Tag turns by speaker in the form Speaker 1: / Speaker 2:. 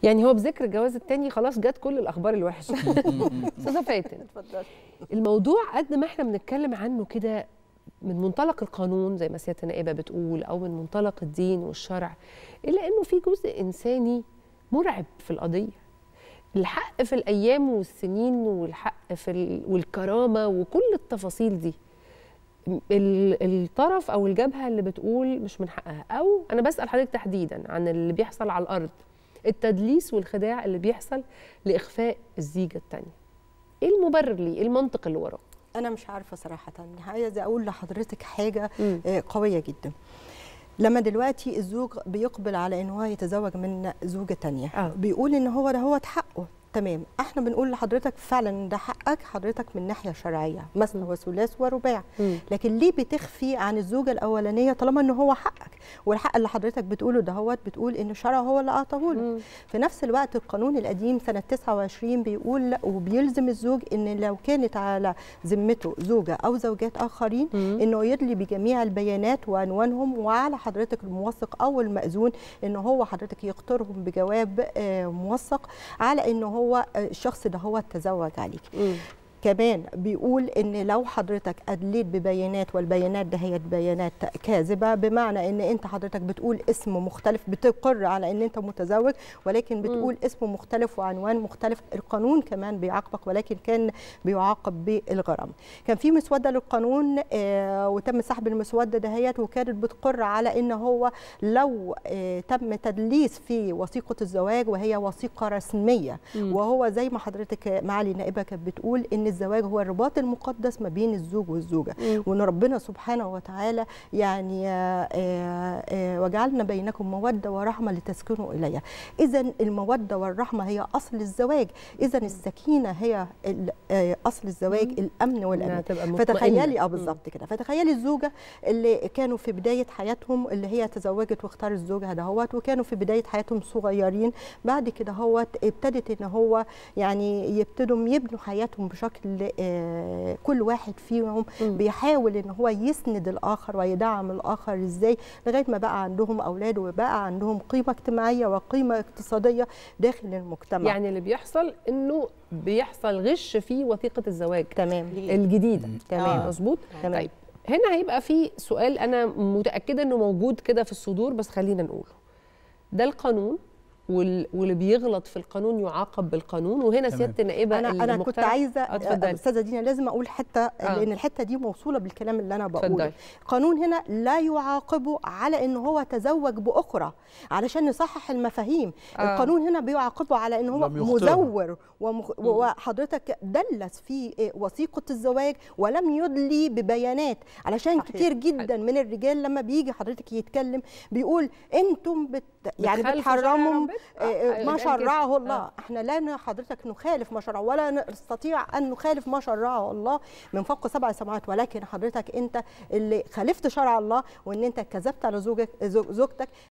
Speaker 1: يعني هو بذكر الجواز التاني خلاص جت كل الاخبار الوحشه استاذه فاتن
Speaker 2: اتفضلي
Speaker 1: الموضوع قد ما احنا بنتكلم عنه كده من منطلق القانون زي ما سياده النائبه بتقول او من منطلق الدين والشرع الا انه في جزء انساني مرعب في القضيه الحق في الايام والسنين والحق في ال... والكرامه وكل التفاصيل دي ال- الطرف او الجبهه اللي بتقول مش من حقها او انا بسال حضرتك تحديدا عن اللي بيحصل على الارض التدليس والخداع اللي بيحصل لاخفاء الزيجه الثانيه ايه المبرر ليه ايه المنطق اللي وراه
Speaker 2: انا مش عارفه صراحه عايزه اقول لحضرتك حاجه
Speaker 1: مم.
Speaker 2: آه، قويه جدا لما دلوقتي الزوج بيقبل على ان هو يتزوج من زوجه تانية
Speaker 1: آه.
Speaker 2: بيقول ان هو ده هو حقه تمام احنا بنقول لحضرتك فعلا إن ده حقك حضرتك من ناحيه شرعيه مثنى وثلاث ورباع
Speaker 1: مم.
Speaker 2: لكن ليه بتخفي عن الزوجه الاولانيه طالما ان هو حقك والحق اللي حضرتك بتقوله ده هو بتقول ان الشرع هو اللي اعطاه لك
Speaker 1: مم.
Speaker 2: في نفس الوقت القانون القديم سنة 29 بيقول لا وبيلزم الزوج ان لو كانت على ذمته زوجة او زوجات اخرين
Speaker 1: مم.
Speaker 2: انه يدلي بجميع البيانات وعنوانهم وعلى حضرتك الموثق او المأذون ان هو حضرتك يقترهم بجواب آه، موثق على ان هو آه، الشخص ده هو تزوج عليك
Speaker 1: مم.
Speaker 2: كمان بيقول ان لو حضرتك ادليت ببيانات والبيانات ده هي بيانات كاذبه بمعنى ان انت حضرتك بتقول اسم مختلف بتقر على ان انت متزوج ولكن بتقول اسم مختلف وعنوان مختلف القانون كمان بيعاقبك ولكن كان بيعاقب بالغرامه كان في مسوده للقانون آه وتم سحب المسوده دهيت وكانت بتقر على ان هو لو آه تم تدليس في وثيقه الزواج وهي وثيقه رسميه
Speaker 1: مم.
Speaker 2: وهو زي ما حضرتك معالي النائبه كانت بتقول ان الزواج هو الرباط المقدس ما بين الزوج والزوجه
Speaker 1: مم.
Speaker 2: وان ربنا سبحانه وتعالى يعني آه، آه، وجعلنا بينكم موده ورحمه لتسكنوا اليها اذا الموده والرحمه هي اصل الزواج اذا السكينه هي ال- آه، اصل الزواج
Speaker 1: مم.
Speaker 2: الامن
Speaker 1: إنها
Speaker 2: والامان
Speaker 1: تبقى مطمئنة.
Speaker 2: فتخيلي اه
Speaker 1: مم.
Speaker 2: بالظبط كده فتخيلي الزوجه اللي كانوا في بدايه حياتهم اللي هي تزوجت واختار الزوج هدهوت وكانوا في بدايه حياتهم صغيرين بعد كده هو ابتدت ان هو يعني يبتدوا يبنوا حياتهم بشكل آه، كل واحد فيهم
Speaker 1: مم.
Speaker 2: بيحاول ان هو يسند الاخر ويدعم الاخر ازاي لغايه ما بقى عندهم اولاد وبقى عندهم قيمه اجتماعيه وقيمه اقتصاديه داخل المجتمع
Speaker 1: يعني اللي بيحصل انه بيحصل غش في وثيقه الزواج
Speaker 2: تمام
Speaker 1: الجديده
Speaker 2: تمام.
Speaker 1: مظبوط
Speaker 2: تمام.
Speaker 1: طيب هنا هيبقى في سؤال انا متاكده انه موجود كده في الصدور بس خلينا نقوله ده القانون وال- واللي بيغلط في القانون يعاقب بالقانون وهنا
Speaker 3: تمام.
Speaker 1: سياده النائبه
Speaker 2: انا انا كنت
Speaker 1: المقترح-
Speaker 2: عايزه
Speaker 1: آه،
Speaker 2: آه،
Speaker 1: اتفضلي
Speaker 2: استاذه دينا لازم اقول حته
Speaker 1: آه.
Speaker 2: لان الحته دي موصوله بالكلام اللي انا بقوله
Speaker 1: اتفضلي.
Speaker 2: القانون هنا لا يعاقبه على ان هو تزوج باخرى علشان نصحح المفاهيم
Speaker 1: آه.
Speaker 2: القانون هنا بيعاقبه على ان هو
Speaker 3: لم يخطئه.
Speaker 2: مزور ومخ... وحضرتك دلس في آه، وثيقه الزواج ولم يدلي ببيانات علشان
Speaker 1: صحيح.
Speaker 2: كتير جدا من الرجال لما بيجي حضرتك يتكلم بيقول انتم بت... يعني
Speaker 1: بتخالفوا شرع
Speaker 2: بتحرموا
Speaker 1: ربنا؟
Speaker 2: آه،
Speaker 1: آه،
Speaker 2: ما
Speaker 1: قال كده.
Speaker 2: شرعه الله
Speaker 1: آه.
Speaker 2: احنا لا ن- حضرتك نخالف ما شرعه ولا نستطيع ان نخالف ما شرعه الله من فوق سبع سماوات ولكن حضرتك انت اللي خالفت شرع الله وان انت كذبت على زوجك زوج- زوجتك